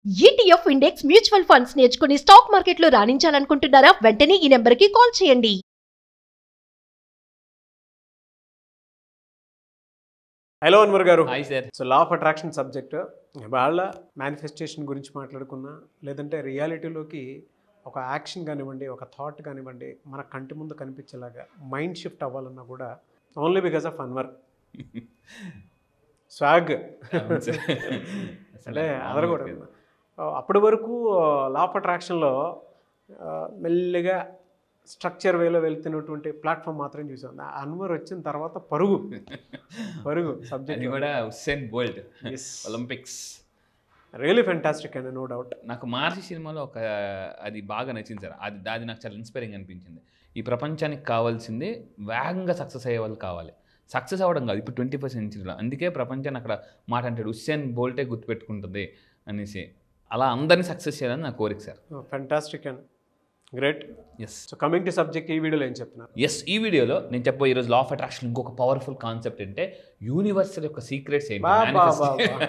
ETF index mutual funds నేర్చుకుని stock మార్కెట్లో రాణించాలనుకుంటున్నారా వెంటనే ఈ నెంబర్కి కాల్ చేయండి hello Anwar garu hi sir so law of attraction subject వాళ్ళ మేనిఫెస్టేషన్ గురించి మాట్లాడుకున్నా లేదంటే రియాలిటీలోకి ఒక యాక్షన్ కానివ్వండి ఒక థాట్ కానివ్వండి మన కంటి ముందు కనిపించేలాగా మైండ్ షిఫ్ట్ అవ్వాలన్నా కూడా only because of Anwar swag అంటే అదర్ కూడా అప్పటి వరకు లా ఆఫ్ అట్రాక్షన్లో మెల్లిగా స్ట్రక్చర్ వేలో వెళ్తున్నటువంటి ప్లాట్ఫామ్ మాత్రం చూసాం అన్వర్ వచ్చిన తర్వాత పరుగు పరుగు అది సబ్జెక్ట్ కూడా Usain Bolt Olympics really fantastic అండి నో డౌట్ నాకు మహర్షి సినిమాలో ఒక అది బాగా నచ్చింది సార్ అది అది నాకు చాలా ఇన్స్పైరింగ్ అనిపించింది ఈ ప్రపంచానికి కావాల్సింది వేగంగా సక్సెస్ అయ్యే వాళ్ళు కావాలి సక్సెస్ అవ్వడం కాదు ఇప్పుడు ట్వంటీ ఫస్ట్ సెంచరీలో అందుకే ప్రపంచాన్ని అక్కడ మాట అంటాడు హుస్సేన్ బోల్టే గుర్తుపెట్టుకుంటుంది అనేసి అలా అందరినీ సక్సెస్ చేయాలని నా కోరిక sir fantastic and great yes so coming to subject ఈ వీడియోలో ఏం చెప్తున్నారు ఎస్ ఈ వీడియోలో నేను చెప్పబోయే ఈరోజు లా ఆఫ్ అట్రాక్షన్ ఇంకొక పవర్ఫుల్ కాన్సెప్ట్ అంటే యూనివర్సల్ యొక్క సీక్రెట్స్ ఏంటి బా, బా, బా,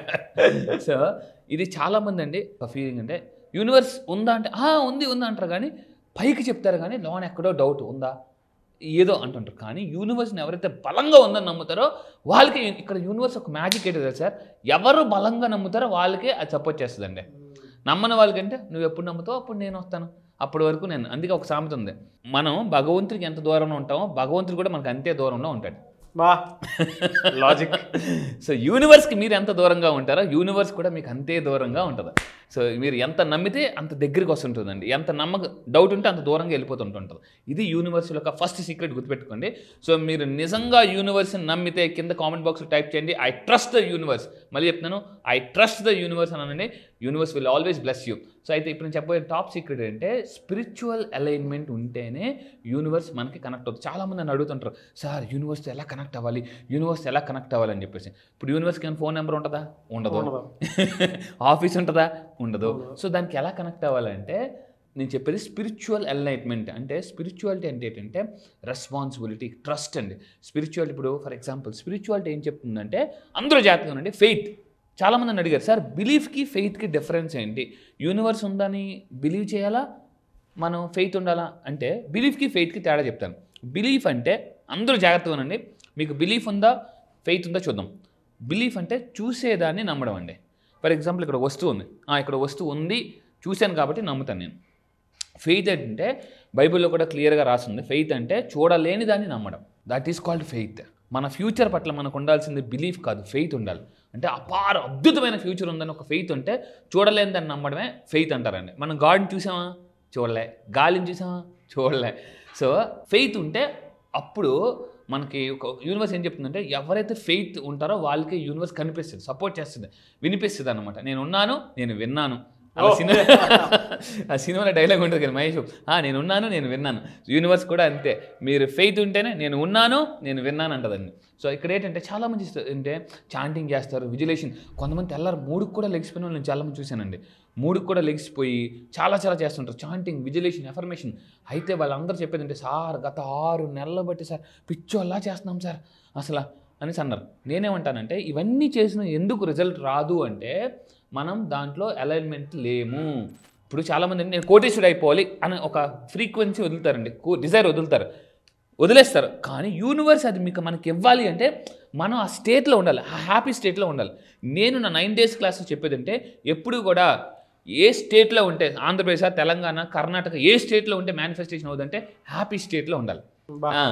సో ఇది చాలా మంది అండి ఒక ఫీలింగ్ అంటే యూనివర్స్ ఉందా అంటే "ఆ, ఉంది ఉందా అంటారు కానీ పైకి చెప్తారు కానీ లోన్ ఎక్కడో డౌట్ ఉందా ఏదో అంటుంటారు కానీ యూనివర్స్ని ఎవరైతే బలంగా ఉందని నమ్ముతారో వాళ్ళకి ఇక్కడ యూనివర్స్ ఒక మ్యాజిక్ ఏంటో తెలుసా సార్ ఎవరు బలంగా నమ్ముతారో వాళ్ళకే అది సపోర్ట్ చేస్తుందండి నమ్మని వాళ్ళకంటే నువ్వు ఎప్పుడు నమ్ముతావు అప్పుడు నేను వస్తాను అప్పటి వరకు నేను అందుకే ఒక సామెత ఉంది మనం భగవంతుడికి ఎంత దూరంలో ఉంటామో భగవంతుడు కూడా మనకు అంతే దూరంలో ఉంటాడు బా లాజిక్ సో యూనివర్స్కి మీరు ఎంత దూరంగా ఉంటారో యూనివర్స్ కూడా మీకు అంతే దూరంగా ఉంటుంది సో మీరు ఎంత నమ్మితే అంత దగ్గరికి వస్తుంటుందండి ఎంత నమ్మక డౌట్ ఉంటే అంత దూరంగా వెళ్ళిపోతుంటుంటుంది ఇది యూనివర్స్ యొక్క ఫస్ట్ సీక్రెట్ గుర్తుపెట్టుకోండి సో మీరు నిజంగా యూనివర్స్ని నమ్మితే కింద కామెంట్ బాక్స్లో టైప్ చేయండి ఐ ట్రస్ట్ ద యూనివర్స్ మళ్ళీ చెప్తున్నాను ఐ ట్రస్ట్ ద యూనివర్స్ అని అనండి universe will always bless you so అయితే ఇప్పుడు నేను చెప్పబోయే టాప్ సీక్రెట్ ఏంటంటే స్పిరిచువల్ అలైన్మెంట్ ఉంటేనే యూనివర్స్ మనకి కనెక్ట్ అవుతుంది చాలామంది నన్ను అడుగుతుంటారు సార్ యూనివర్స్తో ఎలా కనెక్ట్ అవ్వాలి యూనివర్స్ ఎలా కనెక్ట్ అవ్వాలని చెప్పేసి ఇప్పుడు యూనివర్స్కి ఏమైనా ఫోన్ నెంబర్ ఉంటుందా ఉండదు ఉండదు. ఆఫీస్ ఉంటుందా ఉండదు సో దానికి ఎలా కనెక్ట్ అవ్వాలంటే నేను చెప్పేది స్పిరిచువల్ ఎన్లైట్మెంట్ అంటే స్పిరిచువాలిటీ అంటే ఏంటంటే రెస్పాన్సిబిలిటీ ట్రస్ట్ అండి స్పిరిచువాలిటీ ఇప్పుడు ఫర్ ఎగ్జాంపుల్ స్పిరిచువాలిటీ ఏం చెప్తుందంటే అందరూ జాగ్రత్తగా ఉండండి ఫెయిత్ చాలామంది నన్ను అడిగారు సార్ బిలీఫ్కి ఫెయిత్కి డిఫరెన్స్ ఏంటి యూనివర్స్ ఉందని బిలీవ్ చేయాలా మనం ఫెయిత్ ఉండాలా అంటే బిలీఫ్కి ఫెయిత్కి తేడా చెప్తాను బిలీఫ్ అంటే అందరూ జాగ్రత్తగా ఉండండి మీకు బిలీఫ్ ఉందా ఫెయిత్ ఉందా చూద్దాం బిలీఫ్ అంటే చూసేదాన్ని నమ్మడం అండి ఫర్ ఎగ్జాంపుల్ ఇక్కడ వస్తువు ఉంది ఆ, ఇక్కడ వస్తువు ఉంది చూశాను కాబట్టి నమ్ముతాను నేను ఫెయిత్ అంటే బైబిల్లో కూడా క్లియర్గా రాసింది ఫెయిత్ అంటే చూడలేని దాన్ని నమ్మడం దట్ ఈస్ కాల్డ్ ఫెయిత్ మన ఫ్యూచర్ పట్ల మనకు ఉండాల్సింది బిలీఫ్ కాదు ఫెయిత్ ఉండాలి అంటే అపార అద్భుతమైన ఫ్యూచర్ ఉందని ఒక ఫెయిత్ ఉంటే చూడలేని దాన్ని నమ్మడమే ఫెయిత్ అంటారండి మనం గాడ్ని చూసామా చూడలే గాలిని చూసామా చూడలే సో ఫెయిత్ ఉంటే అప్పుడు మనకి ఒక యూనివర్స్ ఏం చెప్తుందంటే ఎవరైతే ఫెయిత్ ఉంటారో వాళ్ళకి యూనివర్స్ కనిపిస్తుంది సపోర్ట్ చేస్తుంది వినిపిస్తుంది అనమాట నేను ఉన్నాను నేను విన్నాను అలా Oh. సినిమా ఆ సినిమాలో డైలాగ్ ఉంటుంది కదా మహేష్ బాబు, "ఆ, నేను ఉన్నాను నేను విన్నాను యూనివర్స్ కూడా అంతే మీరు ఫెయిత్ ఉంటేనే నేను ఉన్నాను నేను విన్నాను అంటదండి సో ఇక్కడ ఏంటంటే చాలామంది ఇస్త- అంటే చాంటింగ్ చేస్తారు విజిలేషన్ కొంతమంది తెల్లారు మూడుకు కూడా లెగిసిపోయిన వాళ్ళు నేను చాలామంది చూశానండి మూడుకు కూడా లెగిసిపోయి చాలా చాలా చేస్తుంటారు చాంటింగ్ విజిలేషన్ ఎఫర్మేషన్ అయితే వాళ్ళందరూ చెప్పేది అంటే సార్ గత ఆరు నెలల బట్టి సార్ పిచ్చోల్లా చేస్తున్నాం సార్ అసలు అనేసి అన్నారు నేనేమంటానంటే ఇవన్నీ చేసిన ఎందుకు రిజల్ట్ రాదు అంటే మనం దాంట్లో అలైన్మెంట్ లేము ఇప్పుడు చాలామంది నేను కోటేశ్వరుడు అయిపోవాలి అని ఒక ఫ్రీక్వెన్సీ వదులుతారండి డిజైర్ వదులుతారు వదిలేస్తారు కానీ యూనివర్స్ అది మీకు మనకి ఇవ్వాలి అంటే మనం ఆ స్టేట్లో ఉండాలి ఆ హ్యాపీ స్టేట్లో ఉండాలి నేను నా నైన్ డేస్ క్లాస్ చెప్పేది అంటే ఎప్పుడు కూడా ఏ స్టేట్లో ఉంటే ఆంధ్రప్రదేశ్ తెలంగాణ కర్ణాటక ఏ స్టేట్లో ఉంటే మేనిఫెస్టేషన్ అవుతుందంటే హ్యాపీ స్టేట్లో ఉండాలి బా ఆ.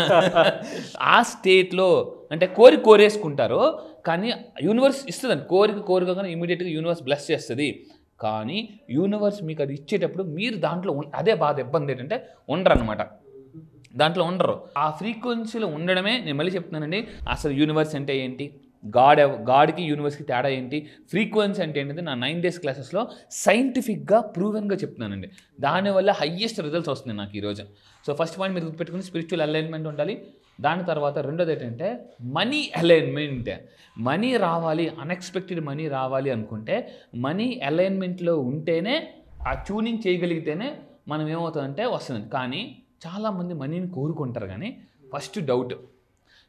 ఆ స్టేట్లో అంటే కోరి కోరేసుకుంటారు కానీ యూనివర్స్ ఇస్తుందండి కోరిక కోరికగానే ఇమీడియట్గా యూనివర్స్ బ్లెస్ చేస్తుంది కానీ యూనివర్స్ మీకు అది ఇచ్చేటప్పుడు మీరు దాంట్లో ఉం- అదే బాధ ఇబ్బంది ఏంటంటే ఉండరు అనమాట దాంట్లో ఉండరు ఆ ఫ్రీక్వెన్సీలో ఉండడమే నేను మళ్ళీ చెప్తున్నానండి అసలు యూనివర్స్ అంటే ఏంటి గాడ్ ఎవ- గాడ్కి యూనివర్స్కి తేడా ఏంటి ఫ్రీక్వెన్సీ అంటే ఏంటంటే నా నైన్ డేస్ క్లాసెస్లో సైంటిఫిక్గా ప్రూవెన్గా చెప్తున్నానండి దానివల్ల హయ్యెస్ట్ రిజల్ట్స్ వస్తున్నాయి నాకు ఈరోజు సో ఫస్ట్ పాయింట్ మీరు గుర్తుపెట్టుకుని స్పిరిచువల్ అలైన్మెంట్ ఉండాలి దాని తర్వాత రెండోది ఏంటంటే మనీ అలైన్మెంట్ మనీ రావాలి అన్ఎక్స్పెక్టెడ్ మనీ రావాలి అనుకుంటే మనీ అలైన్మెంట్లో ఉంటేనే ఆ ట్యూనింగ్ చేయగలిగితేనే మనం ఏమవుతుందంటే వస్తుంది కానీ చాలామంది మనీని కోరుకుంటారు కానీ ఫస్ట్ డౌట్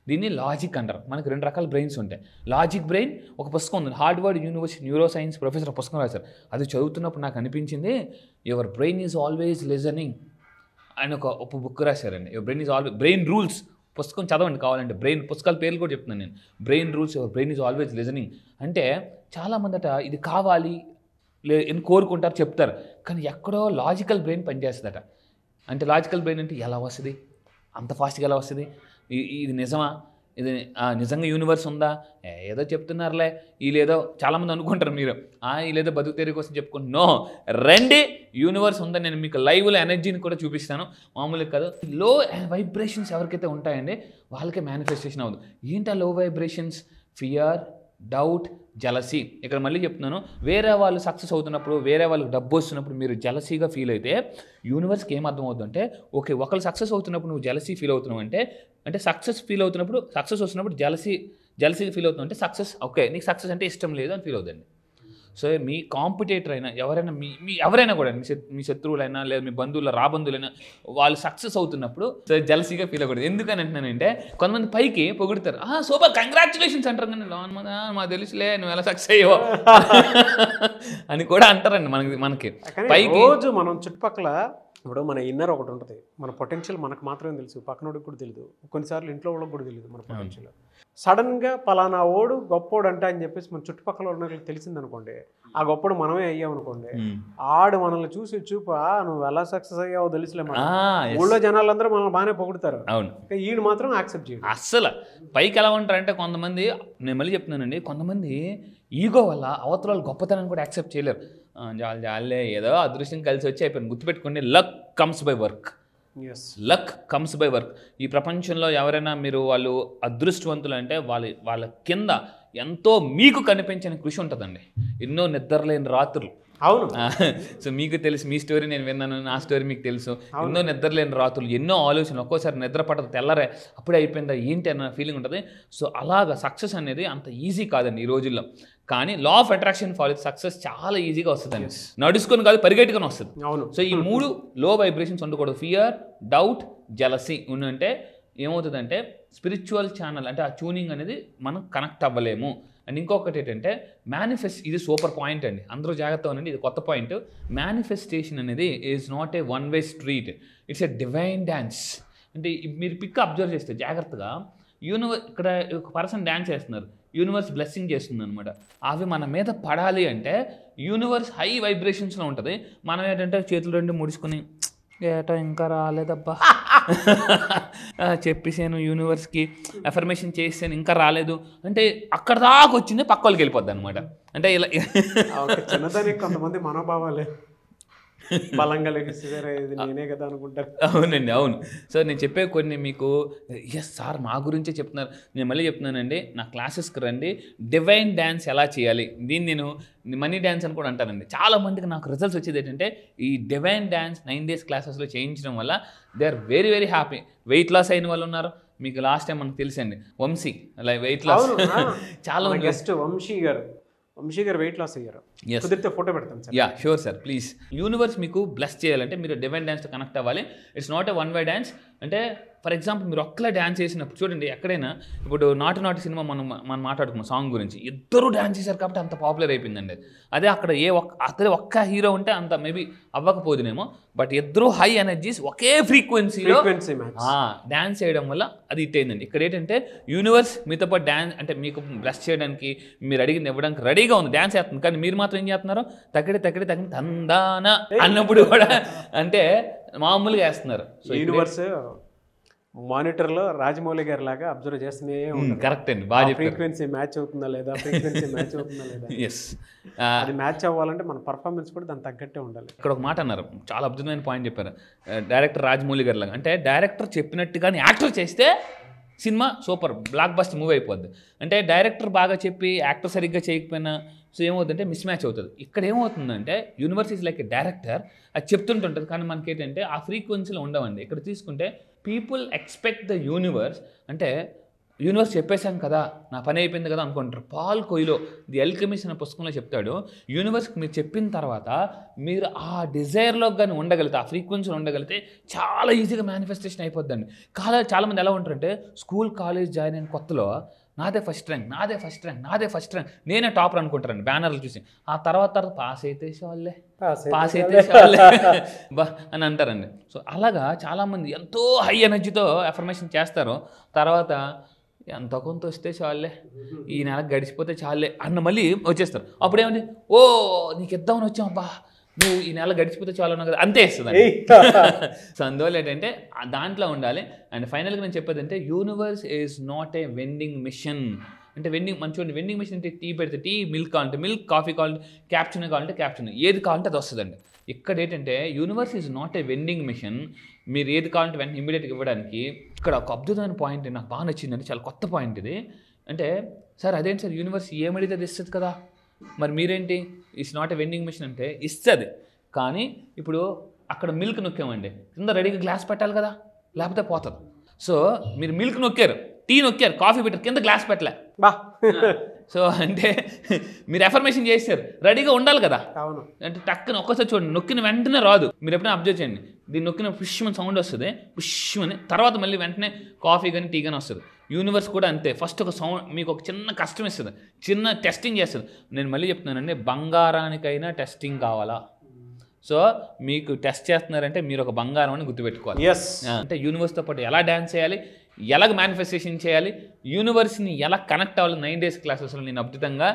దీన్ని లాజిక్ అంటారు మనకి రెండు రకాల బ్రెయిన్స్ ఉంటాయి లాజిక్ బ్రెయిన్ ఒక పుస్తకం ఉంది Harvard University neuroscience professor ఒక పుస్తకం రాశారు అది చదువుతున్నప్పుడు నాకు అనిపించింది your brain is always listening ఆయన ఒక ఒక బుక్ రాశారండి your brain is always brain rules పుస్తకం చదవండి కావాలంటే బ్రెయిన్ పుస్తకాల పేర్లు కూడా చెప్తున్నాను నేను brain rules your brain is always listening అంటే చాలామందట ఇది కావాలి లే అని కోరుకుంటారు చెప్తారు కానీ ఎక్కడో లాజికల్ బ్రెయిన్ పనిచేస్తుందట అంటే లాజికల్ బ్రెయిన్ అంటే ఎలా వస్తుంది అంత ఫాస్ట్గా ఎలా వస్తుంది ఇ- ఇది నిజమా ఇది ఆ, నిజంగా యూనివర్స్ ఉందా ఏ, ఏదో చెప్తున్నారులే వీళ్ళేదో చాలామంది అనుకుంటారు మీరు "ఆ, వీళ్ళేదో బతుకు తెరి కోసం చెప్పుకుంటు నో రండి యూనివర్స్ ఉందని నేను మీకు లైవ్లో ఎనర్జీని కూడా చూపిస్తాను మామూలుగా కాదు లో వైబ్రేషన్స్ ఎవరికైతే ఉంటాయండి వాళ్ళకే మేనిఫెస్టేషన్ అవుతుంది ఏంటి ఆ లో వైబ్రేషన్స్ ఫియర్ డౌట్ జలసీ ఇక్కడ మళ్ళీ చెప్తున్నాను వేరే వాళ్ళు సక్సెస్ అవుతున్నప్పుడు వేరే వాళ్ళకి డబ్బు వస్తున్నప్పుడు మీరు జలసీగా ఫీల్ అయితే యూనివర్స్కి ఏం అర్థం అవుతుందంటే ఓకే ఒకళ్ళు సక్సెస్ అవుతున్నప్పుడు నువ్వు జలసీ ఫీల్ అవుతున్నావు అంటే అంటే సక్సెస్ ఫీల్ అవుతున్నప్పుడు సక్సెస్ వస్తున్నప్పుడు జలసీ జలసీగా ఫీల్ అవుతున్నావు అంటే సక్సెస్ ఓకే నీకు సక్సెస్ అంటే ఇష్టం లేదు అని ఫీల్ అవుతుంది సో మీ కాంపిటేటర్ అయినా ఎవరైనా మీ మీ ఎవరైనా కూడా మీ శత్- మీ శత్రువులైనా లేదా మీ బంధువుల రాబంధువులైనా వాళ్ళు సక్సెస్ అవుతున్నప్పుడు జలసీగా ఫీల్ అవ్వకూడదు ఎందుకని అంటున్నానంటే కొంతమంది పైకి పొగుడతారు ఆ సూపర్ కంగ్రాచులేషన్స్ అంటారు కానీ లోన్ మన మాకు తెలుసులే నువ్వు ఎలా సక్సెస్ అయ్యో అని కూడా అంటారండి మనకి మనకి కానీ పైకి రోజు మనం చుట్టుపక్కల ఇప్పుడు మన ఇన్నర్ ఒకటి ఉంటుంది మన పొటెన్షియల్ మనకు మాత్రమే తెలుసు పక్కనోడికి కూడా తెలియదు కొన్నిసార్లు ఇంట్లో వాళ్ళకి కూడా తెలియదు మన పొటెన్షియల్ సడన్గా పలానా ఓడు గొప్పోడు అంట అని చెప్పేసి మన చుట్టుపక్కల ఉన్న వాళ్ళకి తెలిసిందనుకోండి ఆ గొప్పడు మనమే అయ్యామనుకోండి మ్మ్. ఆడు మనల్ని చూసి చూపు "ఆ, నువ్వు ఎలా సక్సెస్ అయ్యావో తెలుసులే ఆ, మనం yes. ఊళ్ళో జనాలందరూ మనం బాగానే పొగుడుతారు అవును కానీ ఈడు మాత్రం యాక్సెప్ట్ చేయడు అస్సలు పైకి ఎలా ఉంటారంటే కొంతమంది నేను మళ్ళీ చెప్తున్నానండి కొంతమంది ఈగో వల్ల అవతల వాళ్ళు గొప్పతనాన్ని కూడా యాక్సెప్ట్ చేయలేరు ఆ, జాలి జాలే ఏదో అదృష్టం కలిసి వచ్చి అయిపోయింది గుర్తుపెట్టుకోండి luck comes by work yes luck comes by work ఈ ప్రపంచంలో ఎవరైనా మీరు వాళ్ళు అదృష్టవంతులు అంటే వాళ్ళ వాళ్ళ కింద ఎంతో మీకు కనిపించని కృషి ఉంటుందండి ఎన్నో నిద్రలేని రాత్రులు అవును సో మీకు తెలుసు మీ స్టోరీ నేను విన్నాను నా స్టోరీ మీకు తెలుసు ఎన్నో నిద్రలేని రాత్రులు ఎన్నో ఆలోచనలు ఒక్కోసారి నిద్ర పట్టదు తెల్లరే అప్పుడే అయిపోయిందా ఏంటి అన్న ఫీలింగ్ ఉంటుంది సో అలాగా సక్సెస్ అనేది అంత ఈజీ కాదండి ఈ రోజుల్లో కానీ law of attraction follow success చాలా ఈజీగా వస్తుందండి నడుచుకొని కాదు పరిగెట్టుకొని వస్తుంది అవును సో ఈ మూడు లో వైబ్రేషన్స్ ఉండకూడదు ఫియర్ డౌట్ జలసీ ఉంటే ఏమవుతుందంటే స్పిరిచువల్ ఛానల్ అంటే ఆ ట్యూనింగ్ అనేది మనం కనెక్ట్ అవ్వలేము అండ్ ఇంకొకటి ఏంటంటే మేనిఫెస్ట్ ఇది సూపర్ పాయింట్ అండి అందరూ జాగ్రత్త ఉండండి ఇది కొత్త పాయింట్ మేనిఫెస్టేషన్ అనేది is not a one way street it's a divine dance అంటే ఈ- మీరు పిక్ అబ్జర్వ్ చేస్తే జాగ్రత్తగా యూనివర్ ఇక్కడ ఒక పర్సన్ డ్యాన్స్ చేస్తున్నారు యూనివర్స్ బ్లెస్సింగ్ చేస్తుంది అనమాట అవి మన మీద పడాలి అంటే యూనివర్స్ హై వైబ్రేషన్స్లో ఉంటుంది మనం ఏంటంటే చేతులు రెండు ముడుచుకొని ఏటో ఇంకా రాలేదబ్బా ఆ, చెప్పేసాను యూనివర్స్కి అఫర్మేషన్ చేసాను ఇంకా రాలేదు అంటే అక్కడ దాకా వచ్చింది పక్క వాళ్ళకి వెళ్ళిపోద్ది అనమాట అంటే ఇలా ఆ ఒక చిన్నదానికి కొంతమంది మనోభావాలే బలంగా లెగిస్తారు ఇది నేనే కదా అనుకుంటారు అవునండి అవును సో నేను చెప్పే కొన్ని మీకు ఎస్ సార్ మా గురించే చెప్తున్నారు నేను మళ్ళీ చెప్తున్నానండి నా క్లాసెస్కి రండి డివైన్ డ్యాన్స్ ఎలా చేయాలి దీన్ని నేను మనీ డ్యాన్స్ అని కూడా అంటానండి చాలా మందికి నాకు రిజల్ట్స్ వచ్చేది ఏంటంటే ఈ డివైన్ డ్యాన్స్ నైన్ డేస్ క్లాసెస్లో చేయించడం వల్ల they are very very happy weight loss అయిన వాళ్ళు ఉన్నారు మీకు లాస్ట్ టైం మనకు తెలుసండి వంశీ అలా వెయిట్ లాస్ అవును చాలా మంది guest Vamsi garu Vamshi garu weight loss అయ్యారు Yes. కుదిరితే ఫోటో పెడతాను sir ya sure sir please universe మీకు బ్లెస్ చేయాలంటే మీరు డివైన్ డ్యాన్స్తో కనెక్ట్ అవ్వాలి it's not a one way dance అంటే ఫర్ ఎగ్జాంపుల్ మీరు ఒక్కలా డ్యాన్స్ చేసినప్పుడు చూడండి ఎక్కడైనా ఇప్పుడు నాటు నాటు సినిమా మనం మనం మాట్లాడుకున్నాం సాంగ్ గురించి ఇద్దరు డ్యాన్స్ చేశారు కాబట్టి అంత పాపులర్ అయిపోయిందండి అది. అదే అక్కడ ఏ ఒక్క అతని ఒక్క హీరో ఉంటే అంత మేబీ అవ్వకపోదునేమో బట్ ఇద్దరు హై ఎనర్జీస్ ఒకే ఫ్రీక్వెన్సీలో ఫ్రీక్వెన్సీ మ్యాచ్ డ్యాన్స్ చేయడం వల్ల అది హిట్ అయిందండి ఇక్కడ ఏంటంటే యూనివర్స్ మీతో పాటు డ్యాన్స్ అంటే మీకు బ్లెస్ చేయడానికి మీరు అడిగింది ఇవ్వడానికి రెడీగా ఉంది డ్యాన్స్ చేస్తుంది కానీ మీరు మాత్రం ఏం చేస్తున్నారు తగ్గడి తగ్గడి తగ్గడి తందాన అన్నప్పుడు కూడా అంటే మామూలుగా వేస్తున్నారు సో యూనివర్స్ మానిటర్లో రాజమౌళి గారి లాగా అబ్జర్వ్ చేస్తూనే ఉంటారు కరెక్ట్ అండి బాగా చెప్పారు ఫ్రీక్వెన్సీ మ్యాచ్ అవుతుందా లేదా ఫ్రీక్వెన్సీ మ్యాచ్ అవుతుందా లేదా ఎస్ అది మ్యాచ్ అవ్వాలంటే మన పర్ఫార్మెన్స్ కూడా దానికి తగ్గట్టే ఉండాలి ఇక్కడ ఒక మాట అన్నారు చాలా అద్భుతమైన పాయింట్ చెప్పారు డైరెక్టర్ రాజమౌళి గారి లాగా అంటే డైరెక్టర్ చెప్పినట్టుగానే యాక్టర్ చేస్తే cinema super blockbuster movie అయిపోద్ది అంటే డైరెక్టర్ బాగా చెప్పి యాక్టర్ సరిగ్గా చేయకపోయినా సో ఏమవుతుందంటే మిస్ మ్యాచ్ అవుతుంది ఇక్కడ ఏమవుతుందంటే universe is like a director అది చెప్తుంటుంటుంది కానీ మనకి ఏంటంటే ఆ ఫ్రీక్వెన్సీలో ఉండవండి ఇక్కడ తీసుకుంటే పీపుల్ ఎక్స్పెక్ట్ ద యూనివర్స్ అంటే యూనివర్స్ చెప్పేశాను కదా నా పని అయిపోయింది కదా అనుకుంటారు పాల్ కొయిలో ది ఎల్కెమిస్ట్ అనే పుస్తకంలో చెప్తాడు యూనివర్స్కి మీరు చెప్పిన తర్వాత మీరు ఆ డిజైర్లో కానీ ఉండగలిగితే ఆ ఫ్రీక్వెన్సీలో ఉండగలిగితే చాలా ఈజీగా మేనిఫెస్టేషన్ అయిపోద్దండి కాలా చాలామంది ఎలా ఉంటారంటే స్కూల్ కాలేజ్ జాయిన్ అయిన కొత్తలో నాదే ఫస్ట్ ర్యాంక్ నాదే ఫస్ట్ ర్యాంక్ నాదే ఫస్ట్ ర్యాంక్ నేనే టాపర్ అనుకుంటారండి బ్యానర్లు చూసి ఆ తర్వాత తర్వాత పాస్ అయితే వాళ్ళే పాస్ అయితే చాలే బా అని అంటారండి సో అలాగా చాలామంది ఎంతో హై ఎనర్జీతో అఫర్మేషన్ చేస్తారు తర్వాత ఎంత కొంత వస్తే చాలే ఈ నెల గడిచిపోతే చాలే అన్న మళ్ళీ వచ్చేస్తారు అప్పుడు ఏమండి ఓ నీకు ఇద్దామని వచ్చాం అబ్బా నువ్వు ఈ నెల గడిచిపోతే చాలు అన్నావు కదా అంతే ఇస్తుంది సో అందువల్ల ఏంటంటే ఆ దాంట్లో ఉండాలి అండ్ ఫైనల్గా నేను చెప్పేది అంటే universe is not a vending machine అంటే వెండింగ్ మంచి వెండింగ్ మిషన్ అంటే టీ పెడితే టీ మిల్క్ కావాలంటే మిల్క్ కాఫీ కావాలంటే క్యాప్చున్ కావాలంటే క్యాప్చున్ ఏది కావాలంటే అది వస్తుందండి ఇక్కడ ఏంటంటే universe is not a vending machine మీరు ఏది కావాలంటే వెంటనే ఇమీడియట్గా ఇవ్వడానికి ఇక్కడ ఒక అద్భుతమైన పాయింట్ నాకు బాగా నచ్చిందండి చాలా కొత్త పాయింట్ ఇది అంటే సార్ అదేంటి సార్ యూనివర్స్ ఏమడితే అది ఇస్తుంది కదా మరి మీరేంటి it's not a vending machine అంటే ఇస్తుంది కానీ ఇప్పుడు అక్కడ మిల్క్ నొక్కామండి కింద రెడీగా గ్లాస్ పెట్టాలి కదా లేకపోతే పోతుంది సో మీరు మిల్క్ నొక్కారు టీ నొక్కారు కాఫీ పెట్టారు కింద గ్లాస్ పెట్టలే బా సో అంటే మీరు ఎఫర్మేషన్ చేశారు రెడీగా ఉండాలి కదా అవును అంటే టక్కున ఒక్కసారి చూడండి నొక్కిన వెంటనే రాదు మీరు ఎప్పుడైనా అబ్జర్వ్ చేయండి దీన్ని నొక్కిన పుష్ అని సౌండ్ వస్తుంది పుష్ అని తర్వాత మళ్ళీ వెంటనే కాఫీ కానీ టీ కానీ వస్తుంది యూనివర్స్ కూడా అంతే ఫస్ట్ ఒక సౌండ్ మీకు ఒక చిన్న కష్టం ఇస్తుంది చిన్న టెస్టింగ్ చేస్తుంది నేను మళ్ళీ చెప్తున్నానండి బంగారానికైనా టెస్టింగ్ కావాలా సో మీకు టెస్ట్ చేస్తున్నారంటే మీరు ఒక బంగారం అని గుర్తుపెట్టుకోవాలి ఎస్ ఆ, అంటే యూనివర్స్తో పాటు ఎలా డ్యాన్స్ చేయాలి ఎలాగ మేనిఫెస్టేషన్ చేయాలి యూనివర్స్ని ఎలా కనెక్ట్ అవ్వాలి నైన్ డేస్ క్లాసెస్లో నేను అద్భుతంగా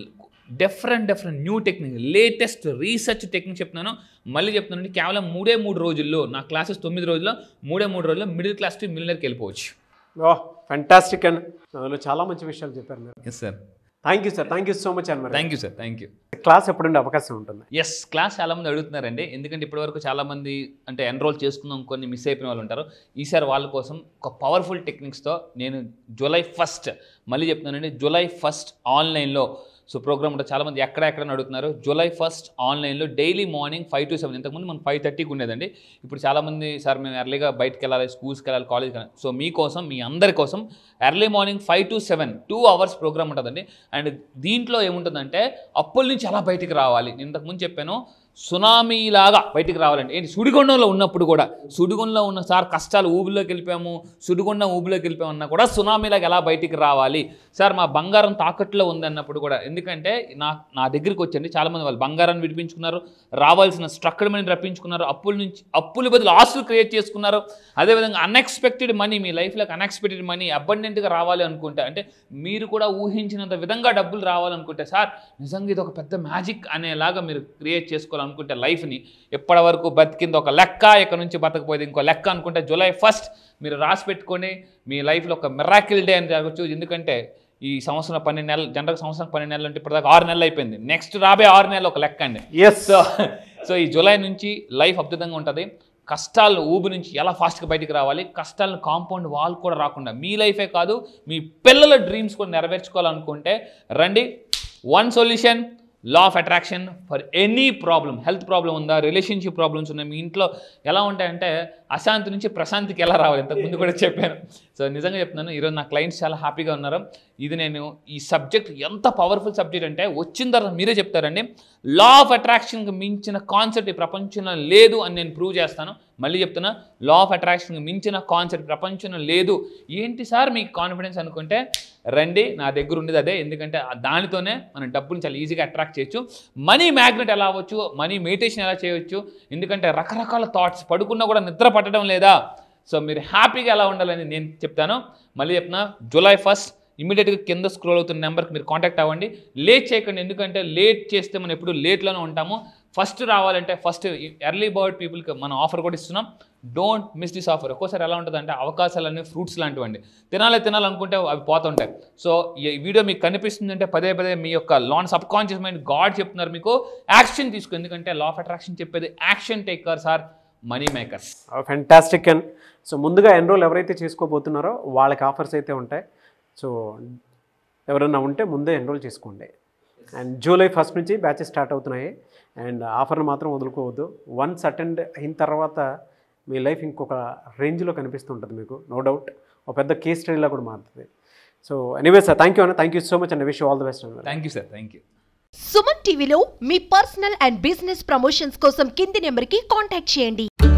different different new technique latest research technique చెప్తున్నాను మళ్ళీ చెప్తున్నాను కేవలం మూడే మూడు రోజుల్లో నా క్లాసెస్ తొమ్మిది రోజుల్లో మూడే మూడు రోజుల్లో మిడిల్ క్లాస్ టు మిలినర్కి వెళ్ళిపోవచ్చు ఓ ఫెంటాస్టిక్ అండ్ అందులో చాలా మంచి విషయాలు చెప్పారు మీరు yes sir thank you sir thank you so much అండి మరి thank you sir thank you class ఎప్పుడుండే అవకాశం ఉంటుంది ఎస్ క్లాస్ చాలామంది అడుగుతున్నారండి ఎందుకంటే ఇప్పటివరకు చాలామంది అంటే ఎన్రోల్ చేసుకుందాం కొన్ని మిస్ అయిపోయిన వాళ్ళు ఉంటారు ఈసారి వాళ్ళ కోసం ఒక పవర్ఫుల్ టెక్నిక్స్తో నేను జూలై ఫస్ట్ మళ్ళీ చెప్తున్నానండి జూలై ఫస్ట్ ఆన్లైన్లో సో ప్రోగ్రామ్ ఉంటుంది చాలామంది ఎక్కడ ఎక్కడ అడుగుతున్నారు జూలై ఫస్ట్ ఆన్లైన్లో daily morning five to seven ఇంతకుముందు మనం ఫైవ్ థర్టీకి ఉండేదండి ఇప్పుడు చాలామంది సార్ మేము ఎర్లీగా బయటకు వెళ్ళాలి స్కూల్స్కి వెళ్ళాలి కాలేజ్కి వెళ్ళాలి సో మీకోసం మీ అందరి కోసం early morning five to seven two hours programme ఉంటుందండి అండ్ దీంట్లో ఏముంటుందంటే అప్పుల నుంచి ఎలా బయటికి రావాలి నేను ఇంతకుముందు చెప్పాను సునామీలాగా బయటికి రావాలండి ఏంటి సుడిగుండంలో ఉన్నప్పుడు కూడా సుడిగుండంలో ఉన్న సార్ కష్టాలు ఊబిలోకి వెళ్ళిపోయాము సుడిగుండం ఊబిలోకి వెళ్ళిపోయామన్నా కూడా సునామీలాగా ఎలా బయటికి రావాలి సార్ మా బంగారం తాకట్లో ఉంది అన్నప్పుడు కూడా ఎందుకంటే నా నా దగ్గరికి వచ్చండి చాలామంది వాళ్ళు బంగారాన్ని విడిపించుకున్నారు రావాల్సిన స్ట్రక్చర్ మనీ రప్పించుకున్నారు అప్పుల నుంచి అప్పుల బదులు ఆస్తులు క్రియేట్ చేసుకున్నారు అదేవిధంగా అన్ఎక్స్పెక్టెడ్ మనీ మీ లైఫ్లోకి అన్ఎక్స్పెక్టెడ్ మనీ అబండెంట్గా రావాలి అనుకుంటే అంటే మీరు కూడా ఊహించినంత విధంగా డబ్బులు రావాలనుకుంటే సార్ నిజంగా ఇది ఒక పెద్ద మ్యాజిక్ అనేలాగా మీరు క్రియేట్ చేసుకోవాలనుకుంటే లైఫ్ని ఎప్పటి వరకు బతికింది ఒక లెక్క ఇక్కడ నుంచి బతకపోయేది ఇంకో లెక్క అనుకుంటే జూలై ఫస్ట్ మీరు రాసి పెట్టుకొని మీ లైఫ్లో ఒక మిరాకిల్ డే అని జరగచ్చు ఎందుకంటే ఈ సంవత్సరం పన్నెండు నెలలు జనరల్ సంవత్సరం పన్నెండు నెలలు అంటే ఇప్పటిదాకా ఆరు నెలలు అయిపోయింది నెక్స్ట్ రాబోయే ఆరు నెలలు ఒక లెక్క అండి ఎస్ సో సో ఈ జూలై నుంచి లైఫ్ అద్భుతంగా ఉంటుంది కష్టాలు ఊబి నుంచి ఎలా ఫాస్ట్గా బయటికి రావాలి కష్టాలను కాంపౌండ్ వాల్ కూడా రాకుండా మీ లైఫే కాదు మీ పిల్లల డ్రీమ్స్ కూడా నెరవేర్చుకోవాలనుకుంటే రండి one solution law of attraction for any problem health problem ఉందా రిలేషన్షిప్ ప్రాబ్లమ్స్ ఉన్నాయి మీ ఇంట్లో ఎలా ఉంటాయంటే అశాంతి నుంచి ప్రశాంతికి ఎలా రావాలి ఇంతకు ముందు కూడా చెప్పాను సో నిజంగా చెప్తున్నాను ఈరోజు నా క్లయింట్స్ చాలా హ్యాపీగా ఉన్నారు ఇది నేను ఈ సబ్జెక్ట్ ఎంత పవర్ఫుల్ సబ్జెక్ట్ అంటే వచ్చిన తర్వాత మీరే చెప్తారండి లా ఆఫ్ అట్రాక్షన్కి మించిన కాన్సెప్ట్ ఈ ప్రపంచంలో లేదు అని నేను ప్రూవ్ చేస్తాను మళ్ళీ చెప్తున్నా లా ఆఫ్ అట్రాక్షన్కి మించిన కాన్సెప్ట్ ప్రపంచంలో లేదు ఏంటి సార్ మీకు కాన్ఫిడెన్స్ అనుకుంటే రండి నా దగ్గర ఉండేది అదే ఎందుకంటే ఆ దానితోనే మనం డబ్బుని చాలా ఈజీగా అట్రాక్ట్ చేయొచ్చు మనీ మ్యాగ్నెట్ ఎలా అవ్వచ్చు మనీ మెడిటేషన్ ఎలా చేయవచ్చు ఎందుకంటే రకరకాల థాట్స్ పడుకున్నా కూడా నిద్ర పట్టడం లేదా సో మీరు హ్యాపీగా ఎలా ఉండాలని నేను చెప్తాను మళ్ళీ చెప్తున్నా జూలై ఫస్ట్ ఇమీడియట్గా కింద స్క్రోల్ అవుతున్న నెంబర్కి మీరు కాంటాక్ట్ అవ్వండి లేట్ చేయకండి ఎందుకంటే లేట్ చేస్తే మనం ఎప్పుడు లేట్లోనే ఉంటాము ఫస్ట్ రావాలంటే ఫస్ట్ ఎర్లీ బర్డ్ పీపుల్కి మనం ఆఫర్ కూడా ఇస్తున్నాం డోంట్ మిస్ దిస్ ఆఫర్ ఒక్కోసారి ఎలా ఉంటుంది అంటే అవకాశాలన్నీ ఫ్రూట్స్ లాంటివండి తినాలి తినాలనుకుంటే అవి పోతుంటాయి సో ఈ వీడియో మీకు కనిపిస్తుందంటే పదే పదే మీ యొక్క లాన్ సబ్ కాన్షియస్ మైండ్ గాడ్ చెప్తున్నారు మీకు యాక్షన్ తీసుకో ఎందుకంటే లా ఆఫ్ అట్రాక్షన్ చెప్పేది action takers are money makers fantastic and so ముందుగా ఎన్రోల్ ఎవరైతే చేసుకోబోతున్నారో వాళ్ళకి ఆఫర్స్ అయితే ఉంటాయి సో ఎవరైనా ఉంటే ముందే ఎన్రోల్ చేసుకోండి అండ్ జూలై ఫస్ట్ నుంచి బ్యాచెస్ స్టార్ట్ అవుతున్నాయి అండ్ ఆఫర్ని మాత్రం వదులుకోవద్దు వన్స్ అటెండ్ అయిన తర్వాత మీ లైఫ్ ఇంకొక రేంజ్లో కనిపిస్తుంటుంది మీకు నో డౌట్ ఒక పెద్ద కేస్ స్టడీలా కూడా మారుతుంది so anyway sir thank you అన్న thank you so much and wish all the best అన్న thank you sir thank you Suman టీవీలో మీ పర్సనల్ అండ్ బిజినెస్ ప్రమోషన్స్ కోసం కింది నెంబర్కి కాంటాక్ట్ చేయండి